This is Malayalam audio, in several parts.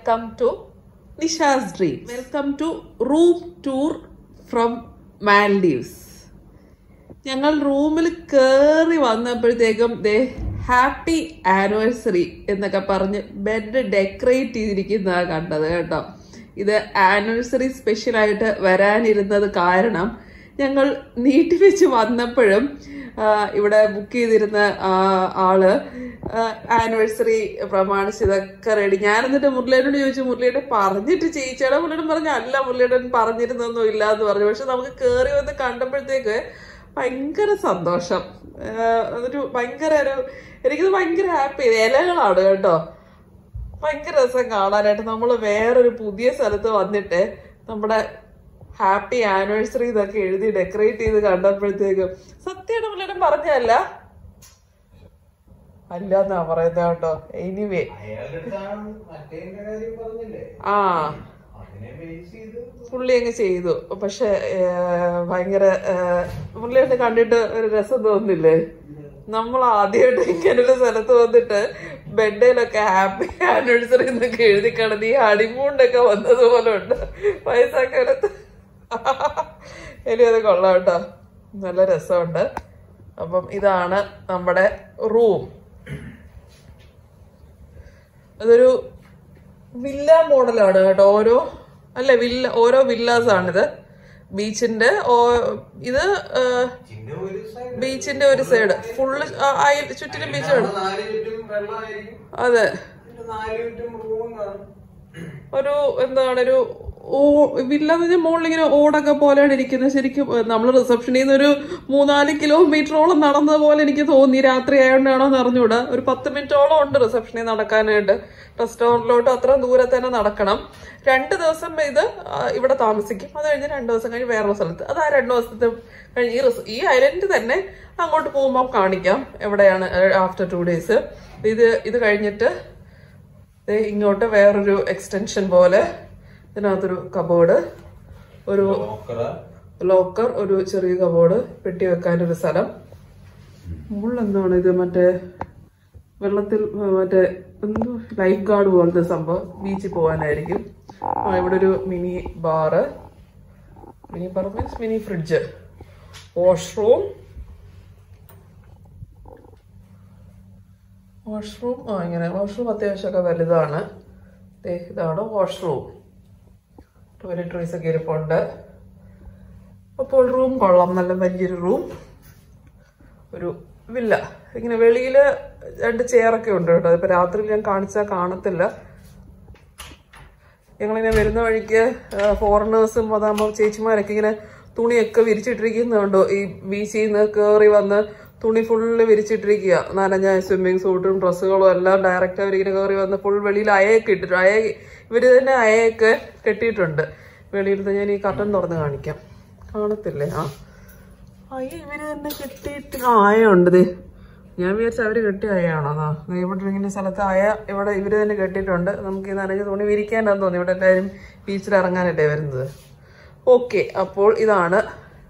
Welcome to Nisha's dream welcome to room tour from Maldives ഞങ്ങൾ റൂമിൽ കയറി വന്നപ്പോഴത്തേക്കും ദേ ഹാപ്പി ആനിവേഴ്സറി എന്നൊക്കെ പറഞ്ഞ് ബെഡ് ഡെക്കറേറ്റ് ചെയ്തിരിക്കുന്നതാ കണ്ടത് കേട്ടോ ഇത് ആനിവേഴ്സറി സ്പെഷ്യലായിട്ട് വരാനിരുന്നത് കാരണം ഞങ്ങൾ നീട്ടി വെച്ച് വന്നപ്പോഴും ആ, ഇവിടെ ബുക്ക് ചെയ്തിരുന്ന ആ, ആള് ആനിവേഴ്സറി പ്രമാണിച്ച് ഇതൊക്കെ റെഡി ഞാൻ എന്നിട്ട് മുരളിയോട് ചോദിച്ചു മുരളിയുടെ പറഞ്ഞിട്ട് ചെയ്യിച്ചാടാ മുരളിയുടെ പറഞ്ഞു അല്ല മുരളിയുടെ പറഞ്ഞിരുന്നൊന്നും ഇല്ല എന്ന് പറഞ്ഞു പക്ഷെ നമുക്ക് കയറി വന്ന് കണ്ടപ്പോഴത്തേക്ക് ഭയങ്കര സന്തോഷം ആഹ് അതൊരു ഭയങ്കര ഒരു എനിക്കിത് ഭയങ്കര ഹാപ്പി ഇലകളാണ് കേട്ടോ ഭയങ്കര രസം കാണാനായിട്ട് നമ്മൾ വേറൊരു പുതിയ സ്ഥലത്ത് വന്നിട്ട് നമ്മുടെ ഹാപ്പി ആനിവേഴ്സറി ഇതൊക്കെ എഴുതി ഡെക്കറേറ്റ് ചെയ്ത് കണ്ടപ്പോഴത്തേക്കും സത്യമായിട്ട് പുള്ളിയുടെ പറഞ്ഞല്ല അല്ല എന്നാ പറയുന്നത് കേട്ടോ എനിവേ അയാളുടെ അടുത്താണ് മറ്റേ കാര്യം പറഞ്ഞില്ലേ ആ അതിനെ ബേസ് ചെയ്ത് പുള്ളി അങ്ങ് ചെയ്തു പക്ഷെ ഭയങ്കര ഏഹ്, പുള്ളിയായിട്ട് കണ്ടിട്ട് ഒരു രസം തോന്നില്ലേ നമ്മൾ ആദ്യമായിട്ട് ഇങ്ങനൊരു സ്ഥലത്ത് വന്നിട്ട് ബെഡേലൊക്കെ ഹാപ്പി ആനിവേഴ്സറി എന്നൊക്കെ എഴുതി കിടന്ന് ഈ ഹണിമൂണ്ടൊക്കെ വന്നതുപോലെ ഉണ്ട് വയസ്സാക്കാലത്ത് ഇനി അത് കൊള്ളാം കേട്ടോ നല്ല രസമുണ്ട് അപ്പം ഇതാണ് നമ്മുടെ റൂം അതൊരു വില്ല മോഡലാണ് കേട്ടോ ഓരോ അല്ല വില്ല ഓരോ വില്ലാസ് ആണിത് ബീച്ചിന്റെ ഓ- ഇത് ആ, ചിന്ന ഒരു സൈഡ് ബീച്ചിന്റെ ഒരു സൈഡ് ഫുള്ള് അയൽ ചുറ്റിനും ബീച്ചാണ് നാല് ചുറ്റും വെള്ളമായിരിക്കും അതെ എന്നിട്ട് നാല് ചുറ്റും റൂമും കാണും ഒരു എന്താണ് ഒരു ഓ വില്ലെന്ന് പറഞ്ഞാൽ മുകളിൽ ഇങ്ങനെ ഓടൊക്കെ പോലെയാണ് ഇരിക്കുന്നത് ശരിക്കും നമ്മൾ റിസപ്ഷനിൽ നിന്ന് ഒരു മൂന്നാല് കിലോമീറ്ററോളം നടന്നത് പോലെ എനിക്ക് തോന്നി രാത്രി ആയതുകൊണ്ടാണോ എന്ന് അറിഞ്ഞൂടാ ഒരു പത്ത് മിനിറ്റോളം ഉണ്ട് റിസപ്ഷനിൽ നടക്കാനായിട്ട് റെസ്റ്റോറൻറ്റിലോട്ട് അത്ര ദൂരെ തന്നെ നടക്കണം രണ്ട് ദിവസം ഇത് ആ, ഇവിടെ താമസിക്കും അത് കഴിഞ്ഞ് രണ്ട് ദിവസം കഴിഞ്ഞ് വേറൊരു സ്ഥലത്ത് അത് ആ രണ്ട് ദിവസത്തെ കഴിഞ്ഞ് ഈ റിസ- ഈ ഐലൻഡ് തന്നെ അങ്ങോട്ട് പോകുമ്പോൾ കാണിക്കാം എവിടെയാണ് ആഫ്റ്റർ ടു ഡേയ്സ് ഇത് ഇത് കഴിഞ്ഞിട്ട് ദേ ഇങ്ങോട്ട് വേറൊരു എക്സ്റ്റൻഷൻ പോലെ ഇതിനകത്തൊരു കബോർഡ് ഒരു നോക്കറ ലോക്കർ ഒരു ചെറിയ കബോർഡ് പെട്ടി വെക്കാനൊരു സ്ഥലം മുകളിൽ എന്താണ് ഇത് മറ്റേ വെള്ളത്തിൽ ആ, മറ്റേ എന്തോ ലൈഫ് ഗാർഡ് പോലത്തെ സംഭവം ബീച്ചിൽ പോകാനായിരിക്കും ആ ഇവിടെ ഒരു mini bar mini bar means mini fridge washroom washroom ആ ഇങ്ങനെ വാഷ്റൂം അത്യാവശ്യമൊക്കെ വലുതാണ് ദേ ഇതാണ് വാഷ്റൂം ടോയ്ലറ്ററീസ് ഒക്കെ ഇരിപ്പുണ്ട് അപ്പോൾ റൂം കൊള്ളാം നല്ല വലിയൊരു റൂം ഒരു വില്ല ഇങ്ങനെ വെളിയിൽ രണ്ട് ചെയറൊക്കെ ഉണ്ട് കേട്ടോ ഇപ്പൊ രാത്രി ഞാൻ കാണിച്ചാൽ കാണത്തില്ല ഞങ്ങളിങ്ങനെ വരുന്ന വഴിക്ക് ഫോറിനേഴ്സും അതാകുമ്പോൾ ചേച്ചിമാരൊക്കെ ഇങ്ങനെ തുണിയൊക്കെ വിരിച്ചിട്ടിരിക്കുന്നുണ്ടോ ഈ ബീച്ചിൽ നിന്ന് കയറി വന്ന് തുണി ഫുള്ള് വിരിച്ചിട്ടിരിക്കുക നനഞ്ഞ സ്വിമ്മിങ് സൂട്ടും ഡ്രസ്സുകളും എല്ലാം ഡയറക്റ്റ് അവരിങ്ങനെ കയറി വന്ന് ഫുൾ വെളിയിൽ അയയൊക്കെ ഇട്ടിട്ട് അയ ഇവര് തന്നെ അയയൊക്കെ കെട്ടിയിട്ടുണ്ട് വെളിയിലത്തെ ഞാൻ ഈ കട്ടൻ തുറന്ന് കാണിക്കാം കാണത്തില്ലേ ആ അയ്യ ഇവര് തന്നെ കെട്ടിയിട്ട് ആ അയുണ്ട് ദേ ഞാൻ വിചാരിച്ച അവര് കെട്ടിയ അയാണോ അതാ ദേ ഇവിടെ ഇങ്ങനെ സ്ഥലത്ത് അയ ഇവിടെ ഇവര് തന്നെ കെട്ടിയിട്ടുണ്ട് നമുക്ക് ഈ നനഞ്ഞ തുണി വിരിക്കാനാന്ന് തോന്നി ഇവിടെ എല്ലാവരും ബീച്ചിൽ ഇറങ്ങാനല്ലേ വരുന്നത് ഓക്കെ അപ്പോൾ ഇതാണ്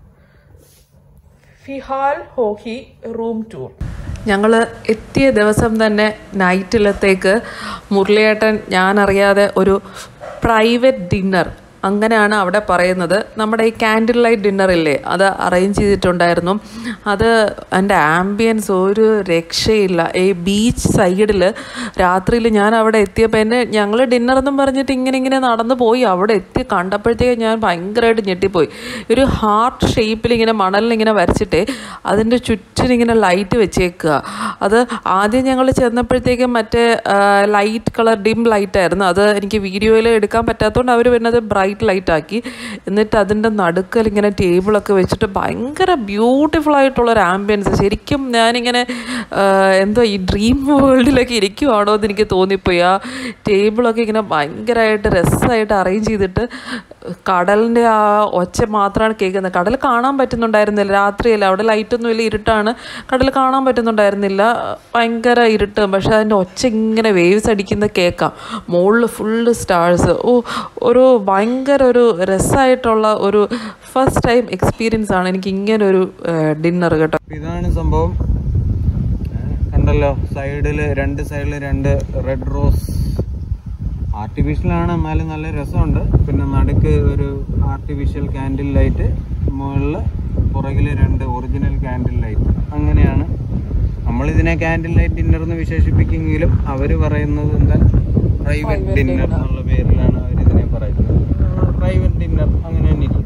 ഫിഹാൽ ഹോഹി റൂം ടൂർ ഞങ്ങൾ എത്തിയ ദിവസം തന്നെ നൈറ്റിലത്തേക്ക് മുരളിയേട്ടൻ ഞാനറിയാതെ ഒരു പ്രൈവറ്റ് ഡിന്നർ അങ്ങനെയാണ് അവിടെ പറയുന്നത് നമ്മുടെ ഈ ക്യാൻഡിൽ ലൈറ്റ് ഡിന്നർ ഇല്ലേ അത് അറേഞ്ച് ചെയ്തിട്ടുണ്ടായിരുന്നു അത് എൻ്റെ ആംബിയൻസ് ഒരു രക്ഷയില്ല ഈ ബീച്ച് സൈഡിൽ രാത്രിയിൽ ഞാൻ അവിടെ എത്തിയപ്പോൾ എന്നെ ഞങ്ങൾ ഡിന്നർ എന്നും പറഞ്ഞിട്ട് ഇങ്ങനെ ഇങ്ങനെ നടന്നു പോയി അവിടെ എത്തി കണ്ടപ്പോഴത്തേക്ക് ഞാൻ ഭയങ്കരമായിട്ട് ഞെട്ടിപ്പോയി ഒരു ഹാർട്ട് ഷേപ്പിൽ ഇങ്ങനെ മണലിൽ ഇങ്ങനെ വരച്ചിട്ട് അതിൻ്റെ ചുറ്റിനും ഇങ്ങനെ ലൈറ്റ് വെച്ചേക്കുക അത് ആദ്യം ഞങ്ങൾ ചെന്നപ്പോഴത്തേക്കും മറ്റേ ലൈറ്റ് കളർ ഡിം ലൈറ്റ് ആയിരുന്നു അത് എനിക്ക് വീഡിയോയിൽ എടുക്കാൻ പറ്റാത്തതുകൊണ്ട് അവർ വരുന്നത് ബ്രൈറ്റ് ലൈറ്റ് ആക്കി എന്നിട്ട് അതിൻ്റെ നടുക്കൽ ഇങ്ങനെ ടേബിളൊക്കെ വെച്ചിട്ട് ഭയങ്കര ബ്യൂട്ടിഫുൾ ആയിട്ടുള്ളൊരു ആംബിയൻസ് ശരിക്കും ഞാനിങ്ങനെ ആ, എന്തോ ഈ ഡ്രീം വേൾഡിലൊക്കെ ഇരിക്കുവാണോ എന്ന് എനിക്ക് തോന്നിപ്പോയി ആ ടേബിളൊക്കെ ഇങ്ങനെ ഭയങ്കരമായിട്ട് രസമായിട്ട് അറേഞ്ച് ചെയ്തിട്ട് കടലിൻ്റെ ആ ഒച്ച മാത്രമാണ് കേൾക്കുന്നത് കടൽ കാണാൻ പറ്റുന്നുണ്ടായിരുന്നില്ല രാത്രിയല്ല അവിടെ ലൈറ്റൊന്നും ഇല്ല ഇരുട്ടാണ് കടൽ കാണാൻ പറ്റുന്നുണ്ടായിരുന്നില്ല ഭയങ്കര ഇരുട്ട് പക്ഷെ അതിൻ്റെ ഒച്ച ഇങ്ങനെ വേവ്സ് അടിക്കുന്ന കേൾക്കാം മുകളിൽ ഫുള്ള് സ്റ്റാഴ്സ് ഓ ഒരു ഭയങ്കര ഒരു രസമായിട്ടുള്ള ഒരു ഫസ്റ്റ് ടൈം എക്സ്പീരിയൻസ് ആണ് എനിക്ക് ഇങ്ങനെ ഒരു ഡിന്നർ കേട്ടോ ഇതാണ് സംഭവം കണ്ടല്ലോ സൈഡില് രണ്ട് സൈഡില് രണ്ട് റെഡ് റോസ് ആർട്ടിഫിഷ്യലാണ് എന്നാലും നല്ല രസമുണ്ട് പിന്നെ നടുക്ക് ഒരു ആർട്ടിഫിഷ്യൽ ക്യാൻഡിൽ ലൈറ്റ് മുകളിൽ പുറകിൽ രണ്ട് ഒറിജിനൽ ക്യാൻഡിൽ ലൈറ്റ് അങ്ങനെയാണ് നമ്മളിതിനെ ക്യാൻഡിൽ ലൈറ്റ് ഡിന്നർ എന്ന് വിശേഷിപ്പിക്കുമെങ്കിലും അവർ പറയുന്നത് എന്താ പ്രൈവറ്റ് ഡിന്നർ എന്നുള്ള പേരിലാണ് അവർ ഇതിനെ പറയുന്നത് പ്രൈവറ്റ് ഡിന്നർ അങ്ങനെ തന്നെ ഇരിക്കും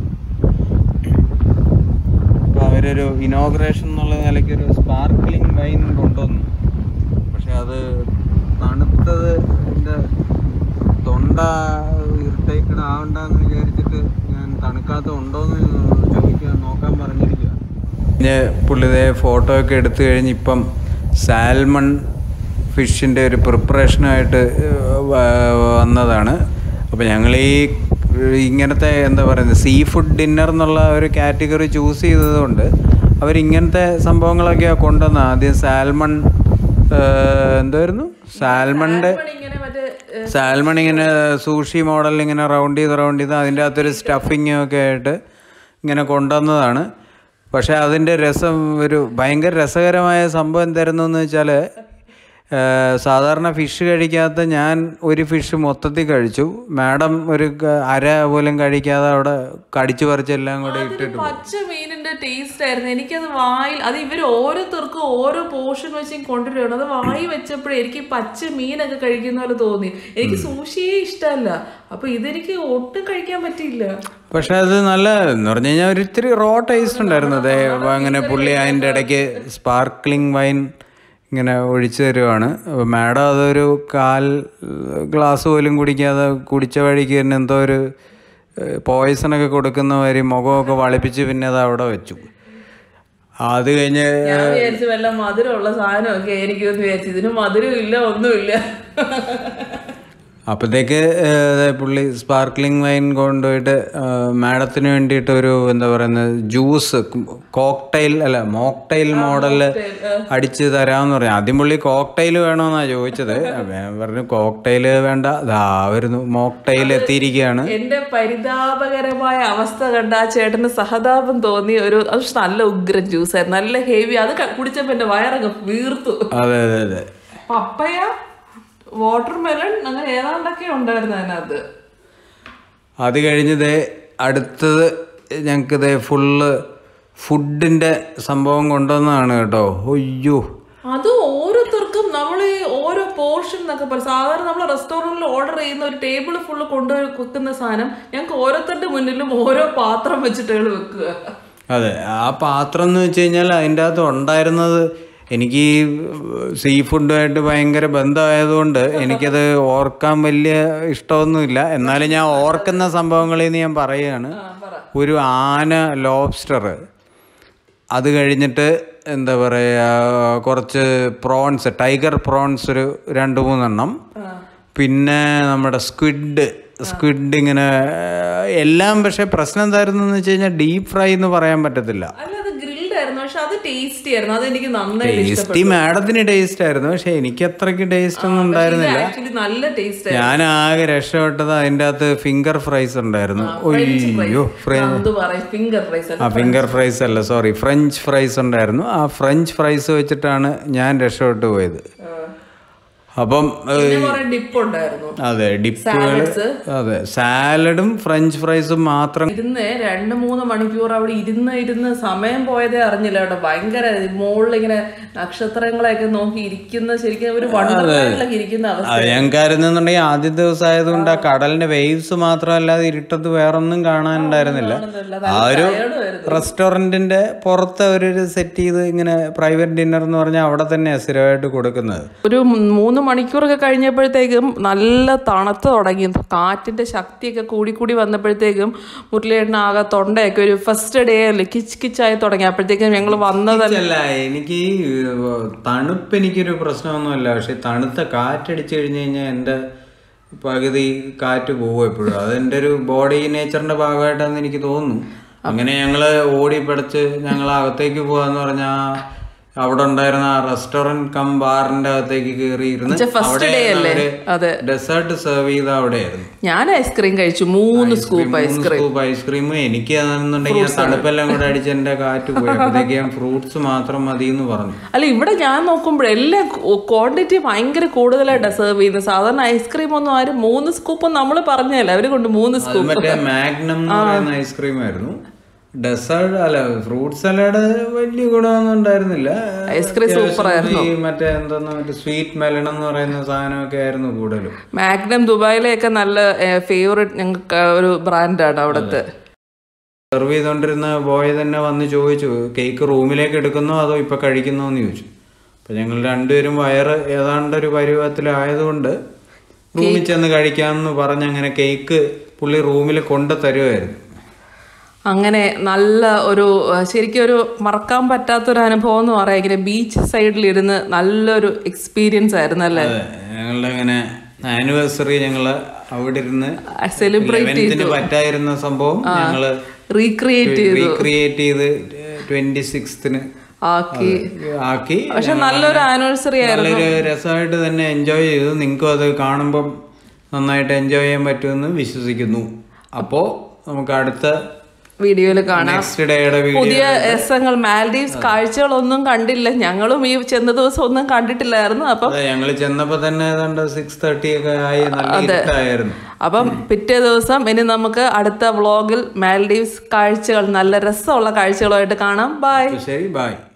അപ്പോൾ അവരൊരു ഇനോഗ്രേഷൻ എന്നുള്ള നിലയ്ക്ക് ഒരു സ്പാർക്ക്ലിംഗ് വൈൻ കൊണ്ടുവന്നു പക്ഷെ അത് തണുത്തത് എൻ്റെ തൊണ്ട ഇറിറ്റേറ്റഡ് ആവണ്ടെന്ന് വിചാരിച്ചിട്ട് ഞാൻ തണുക്കാത്ത ഉണ്ടോയെന്ന് ചോദിക്കാൻ നോക്കാൻ പറഞ്ഞിരിക്കുക പിന്നെ പുള്ളിതെ ഫോട്ടോ ഒക്കെ എടുത്തു കഴിഞ്ഞ് ഇപ്പം സാൽമൺ ഫിഷിൻ്റെ ഒരു പ്രിപ്പറേഷനായിട്ട് വന്നതാണ് അപ്പോൾ ഞങ്ങൾ ഈ ഇങ്ങനത്തെ എന്താ പറയുന്നത് സീ ഫുഡ് ഡിന്നർ എന്നുള്ള ഒരു കാറ്റഗറി ചൂസ് ചെയ്തതുകൊണ്ട് അവരിങ്ങനത്തെ സംഭവങ്ങളൊക്കെയാണ് കൊണ്ടുവന്നത് ആദ്യം സാൽമൺ എന്തായിരുന്നു സാൽമണിൻ്റെ ഇങ്ങനെ മറ്റേ ഏ, സാൽമൺ ഇങ്ങനെ സൂഷി മോഡലിൽ ഇങ്ങനെ റൗണ്ട് ചെയ്ത് റൗണ്ട് ചെയ്ത് അതിൻ്റെ അകത്തൊരു സ്റ്റഫിങ്ങും ഒക്കെ ആയിട്ട് ഇങ്ങനെ കൊണ്ടുവന്നതാണ് പക്ഷേ അതിൻ്റെ രസം ഒരു ഭയങ്കര രസകരമായ സംഭവം എന്തായിരുന്നു എന്ന് വെച്ചാൽ സാധാരണ ഫിഷ് കഴിക്കാത്ത ഞാൻ ഒരു ഫിഷ് മൊത്തത്തിൽ കഴിച്ചു മാഡം ഒരു ക- അര പോലും കഴിക്കാതെ അവിടെ കടിച്ചു പറിച്ചെല്ലാം കൂടെ ഇട്ടിട്ട് പോയി. പച്ച മീനിന്റെ ടേസ്റ്റ് ആയിരുന്നു എനിക്കത് വായിൽ അത് ഇവർ ഓരോരുത്തർക്കും ഓരോ പോർഷൻ വെച്ചും കൊണ്ടുവരികയാണ് അത് വായി വെച്ചപ്പോഴേ എനിക്ക് ഈ പച്ച മീനൊക്കെ കഴിക്കുന്ന പോലെ തോന്നി എനിക്ക് സൂഷിയേ ഇഷ്ടമല്ല അപ്പൊ ഇതെനിക്ക് ഒട്ടും കഴിക്കാൻ പറ്റിയില്ല പക്ഷെ അത് നല്ല എന്ന് പറഞ്ഞു കഴിഞ്ഞാൽ ഒരു ഇത്തിരി റോ ടേസ്റ്റ് ഉണ്ടായിരുന്നു അതെ അങ്ങനെ പുള്ളി അതിൻ്റെ ഇടയ്ക്ക് സ്പാർക്ക്ലിംഗ് വൈൻ ഇങ്ങനെ ഒഴിച്ചു തരുവാണ് അപ്പോൾ മാഡം അതൊരു കാൽ ഗ്ലാസ് പോലും കുടിക്കാതെ കുടിച്ച വഴിക്ക് തന്നെ എന്തോ ഒരു പോയ്സണൊക്കെ കൊടുക്കുന്ന മാതിരി മുഖമൊക്കെ വളിപ്പിച്ച് പിന്നെ അത് അവിടെ വെച്ചു അത് കഴിഞ്ഞ് ഞാൻ വിചാരിച്ചു വല്ല മധുരമുള്ള സാധനമൊക്കെ ആയിരിക്കും എന്ന് വിചാരിച്ചു ഇതിന് മധുരം ഇല്ല ഒന്നുമില്ല അപ്പോഴത്തേക്ക് പുള്ളി സ്പാർക്ക്ലിംഗ് വൈൻ കൊണ്ടുപോയിട്ട് മാഡത്തിന് വേണ്ടിയിട്ട് ഒരു എന്താ പറയുന്നത് ജ്യൂസ് കോക്ടൈൽ അല്ല മോക്ടൈൽ മോഡലിൽ അടിച്ച് തരാമെന്ന് പറഞ്ഞു ആദ്യം പുള്ളി കോക്ടൈൽ വേണമെന്നാണ് ചോദിച്ചത് അപ്പൊ ഞാൻ പറഞ്ഞു കോക്ടൈൽ വേണ്ട ദാ വരുന്നു മോക്ടൈൽ എത്തിയിരിക്കുകയാണ് എന്റെ പരിതാപകരമായ അവസ്ഥ കണ്ട ആ ചേട്ടന് സഹതാപം തോന്നി ഒരു അത് നല്ല ഉഗ്രൻ ജ്യൂസ് ആയിരുന്നു നല്ല ഹെവി അത് ക- കുടിച്ചപ്പോ എന്റെ വയറൊക്കെ വീർത്തു അതെ അതെ അതെ പപ്പയ വാട്ടർ മെലൺ അങ്ങനെ ഏതാണ്ടൊക്കെ ഉണ്ടായിരുന്നു അതിനകത്ത് അത് കഴിഞ്ഞ് ദേ അടുത്തത് ഞങ്ങൾക്ക് ദേ ഫുള്ള് ഫുഡിൻ്റെ സംഭവം കൊണ്ടുവന്നതാണ് കേട്ടോ അയ്യോ അത് ഓരോരുത്തർക്കും നമ്മൾ ഈ ഓരോ പോർഷൻ എന്നൊക്കെ പറയും സാധാരണ നമ്മൾ റെസ്റ്റോറൻറ്റിൽ ഓർഡർ ചെയ്യുന്ന ഒരു ടേബിൾ ഫുള്ള് കൊണ്ടുപോയി വെക്കുന്ന സാധനം ഞങ്ങൾക്ക് ഓരോരുത്തരുടെ മുന്നിലും ഓരോ പാത്രം വെച്ചിട്ടാണ് വെക്കുക അതെ ആ പാത്രം എന്ന് വെച്ച് കഴിഞ്ഞാൽ അതിൻ്റെ അകത്ത് ഉണ്ടായിരുന്നത് എനിക്ക് ഈ സീ ഫുഡുമായിട്ട് ഭയങ്കര ബന്ധമായതുകൊണ്ട് എനിക്കത് ഓർക്കാൻ വലിയ ഇഷ്ടമൊന്നുമില്ല എന്നാലും ഞാൻ ഓർക്കുന്ന സംഭവങ്ങളിൽ നിന്ന് ഞാൻ പറയുകയാണ് ഒരു ആന ലോബ്സ്റ്റർ അത് കഴിഞ്ഞിട്ട് എന്താ പറയുക കുറച്ച് പ്രോൺസ് ടൈഗർ പ്രോൺസ് ഒരു രണ്ട് മൂന്നെണ്ണം പിന്നെ നമ്മുടെ സ്ക്വിഡ് സ്ക്വിഡ് ഇങ്ങനെ എല്ലാം പക്ഷേ പ്രശ്നം എന്തായിരുന്നു എന്ന് വെച്ച് കഴിഞ്ഞാൽ ഡീപ്പ് ഫ്രൈ എന്ന് പറയാൻ പറ്റത്തില്ല അല്ല അത് ഗ്രിൽഡ് ആയിരുന്നു പക്ഷെ അത് ടേസ്റ്റി ആയിരുന്നു അത് എനിക്ക് നന്നായിട്ട് ടേസ്റ്റി മാഡത്തിന് ടേസ്റ്റ് ആയിരുന്നു പക്ഷെ എനിക്ക് അത്രയ്ക്ക് ടേസ്റ്റ് ഒന്നും ഉണ്ടായിരുന്നില്ല ആക്ച്വലി നല്ല ടേസ്റ്റ് ഞാൻ ആകെ രക്ഷപ്പെട്ടത് അതിൻ്റെ അകത്ത് ഫിംഗർ ഫ്രൈസ് ഉണ്ടായിരുന്നു അയ്യോ ഫ്രൈ എന്ത് പറയും ഫിംഗർ റൈസ് ആ ഫിംഗർ ഫ്രൈസ് അല്ല സോറി ഫ്രഞ്ച് ഫ്രൈസ് ഉണ്ടായിരുന്നു ആ ഫ്രഞ്ച് ഫ്രൈസ് വെച്ചിട്ടാണ് ഞാൻ രക്ഷപ്പെട്ടു പോയത് അപ്പം ഏഹ്, പിന്നെ കുറെ ഡിപ്പ് ഉണ്ടായിരുന്നു അതെ ഡിപ്പുകൾ അതെ സാലഡും ഫ്രഞ്ച് ഫ്രൈസും മാത്രം ഇരുന്ന് രണ്ട് മൂന്ന് മണിക്കൂർ അവിടെ ഇരുന്ന് ഇരുന്ന് സമയം പോയതേ അറിഞ്ഞില്ല കേട്ടോ ഭയങ്കര മുകളിൽ ഇങ്ങനെ നക്ഷത്രങ്ങളെയൊക്കെ നോക്കി ഇരിക്കുന്ന ശരിക്കും ഒരു വണ്ടർലാൻഡിലൊക്കെ ഇരിക്കുന്ന അവസ്ഥ അത് ഞങ്ങൾക്കായിരുന്നുണ്ടെങ്കിൽ ആദ്യ ദിവസം ആയതുകൊണ്ട് ആ കടലിന്റെ വേവ്സ് മാത്രമല്ലാതെ ഇരുട്ടത്ത് വേറൊന്നും കാണാനുണ്ടായിരുന്നില്ല ആ ഒരു റെസ്റ്റോറന്റിന്റെ പുറത്ത് അവരൊരു സെറ്റ് ചെയ്ത് ഇങ്ങനെ പ്രൈവറ്റ് ഡിന്നർ എന്ന് പറഞ്ഞാൽ അവിടെ തന്നെ സ്ഥിരമായിട്ട് കൊടുക്കുന്നത് ഒരു മൂന്ന് മണിക്കൂറൊക്കെ കഴിഞ്ഞപ്പോഴത്തേക്കും നല്ല തണുത്ത് തുടങ്ങി കാറ്റിന്റെ ശക്തിയൊക്കെ കൂടി കൂടി വന്നപ്പോഴത്തേക്കും മുരളിയേട്ടനാകെ തൊണ്ടയൊക്കെ ഒരു ഫസ്റ്റ് ഡേ അല്ലേ കിച്ച് കിച്ചായി തുടങ്ങി അപ്പോഴത്തേക്കും ഞങ്ങൾ വന്നതല്ല അല്ല എനിക്ക് ഈ, ഏർ, തണുപ്പ് എനിക്കൊരു പ്രശ്നമൊന്നുമല്ല പക്ഷെ തണുത്ത കാറ്റടിച്ചു കഴിഞ്ഞു കഴിഞ്ഞാൽ എൻ്റെ പകുതി കാറ്റ് പോകും എപ്പോഴും അതെൻ്റെ ഒരു ബോഡി നേച്ചറിന്റെ ഭാഗമായിട്ടാണെന്ന് എനിക്ക് തോന്നുന്നു അങ്ങനെ ഞങ്ങൾ ഓടി പിടച്ച് ഞങ്ങൾ അകത്തേക്ക് പോകാന്ന് പറഞ്ഞാൽ അവിടെ ഉണ്ടായിരുന്ന ആ റെസ്റ്റോറന്റ് കം ബാറിന്റെ അകത്തേക്ക് കയറിയിരുന്ന് എന്നുവെച്ചാ first day അല്ലേ? അതെ. ഡെസേർട്ട് സെർവ് ചെയ്ത അവിടെയായിരുന്നു ഞാൻ ഐസ്ക്രീം കഴിച്ചു മൂന്ന് സ്കൂപ്പ് ഐസ്ക്രീം സ്കൂപ്പ് ഐസ്ക്രീം എനിക്ക് അതെന്നുണ്ടെങ്കിൽ ആ തണുപ്പെല്ലാം കൂടെ അടിച്ച് എന്റെ കാറ്റ് പോയി അപ്പോഴത്തേക്ക് ഞാൻ ഫ്രൂട്ട്സ് മാത്രം മതി എന്ന് പറഞ്ഞു അല്ല ഇവിടെ ഞാൻ നോക്കുമ്പോൾ എല്ലാം ക്വാണ്ടിറ്റി ഭയങ്കര കൂടുതലായിട്ടാണ് സെർവ് ചെയ്യുന്നത് സാധാരണ ഐസ്ക്രീം ഒന്നും ആരും മൂന്ന് സ്കൂപ്പ് നമ്മൾ പറഞ്ഞതല്ല അവര് കൊണ്ട് മൂന്ന് അത് സ്കൂപ്പ് മറ്റേ മാഗ്നം എന്ന് പറയുന്ന ഐസ്ക്രീം ആയിരുന്നു ഡെസേർട്ട് അല്ല ഫ്രൂട്ട് സലാഡ് വലിയ ഗുണമൊന്നും ഉണ്ടായിരുന്നില്ല ഐസ്ക്രീം സൂപ്പർ ആയിരുന്നു ഈ മറ്റേ എന്തോന്ന് മറ്റേ സ്വീറ്റ് മെലൺ എന്ന് പറയുന്ന സാധനമൊക്കെ ആയിരുന്നു കൂടുതലും മാഗ്നം ദുബായിലെയൊക്കെ നല്ല ഫേവറേറ്റ് ഞങ്ങൾക്ക് ഒരു ബ്രാൻഡാണ് അവിടുത്തെ സെർവ് ചെയ്തുകൊണ്ടിരുന്ന ബോയ് തന്നെ വന്ന് ചോദിച്ചു കേക്ക് റൂമിലേക്ക് എടുക്കുന്നോ അതോ ഇപ്പൊ കഴിക്കുന്നോ എന്ന് ചോദിച്ചു അപ്പൊ ഞങ്ങൾ രണ്ടുപേരും വയറ് ഏതാണ്ട് ഒരു പരുവത്തിലായതുകൊണ്ട് റൂമിൽ ചെന്ന് കഴിക്കാമെന്ന് പറഞ്ഞ് അങ്ങനെ കേക്ക് പുള്ളി റൂമിൽ കൊണ്ട് തരുമായിരുന്നു അങ്ങനെ നല്ല ഒരു ആ, ശരിക്കും ഒരു മറക്കാൻ പറ്റാത്തൊരു അനുഭവം എന്ന് പറയാം ഇങ്ങനെ ബീച്ച് സൈഡിലിരുന്ന് നല്ലൊരു എക്സ്പീരിയൻസ് ആയിരുന്നു അല്ലേ അതെ ഞങ്ങളുടെ അങ്ങനെ ആനിവേഴ്സറി ഞങ്ങള് അവിടെ ഇരുന്ന് സെലിബ്രേറ്റ് ഇവന്റിന് പറ്റായിരുന്ന സംഭവം ഞങ്ങള് റീക്രിയേറ്റ് റീക്രിയേറ്റ് ചെയ്ത് ട്വന്റി സിക്സ്ത്തിന് ആക്കി ആക്കി പക്ഷെ നല്ലൊരു ആനിവേഴ്സറി ആയിരുന്നു നല്ലൊരു രസമായിട്ട് തന്നെ എൻജോയ് ചെയ്തു നിങ്ങൾക്കും അത് കാണുമ്പം നന്നായിട്ട് എൻജോയ് ചെയ്യാൻ പറ്റുമെന്ന് വിശ്വസിക്കുന്നു അപ്പോൾ നമുക്ക് അടുത്ത വീഡിയോയിൽ കാണാം നെക്സ്റ്റ് ഡേയുടെ വീഡിയോ പുതിയ രസങ്ങൾ മാൽഡീവ്സ് കാഴ്ചകളൊന്നും കണ്ടില്ല ഞങ്ങളും ഈ ചെന്ന ദിവസം ഒന്നും കണ്ടിട്ടില്ലായിരുന്നു അപ്പം അതെ ഞങ്ങൾ ചെന്നപ്പോൾ തന്നെ ഏതാണ്ട് സിക്സ് തേർട്ടി ഒക്കെ ആയി നല്ല ഇരുട്ടായിരുന്നു അപ്പം പിറ്റേ ദിവസം ഇനി നമുക്ക് അടുത്ത വ്ളോഗിൽ മാൽഡീവ്സ് കാഴ്ചകൾ നല്ല രസമുള്ള കാഴ്ചകളുമായിട്ട് കാണാം ബൈ ശരി ബൈ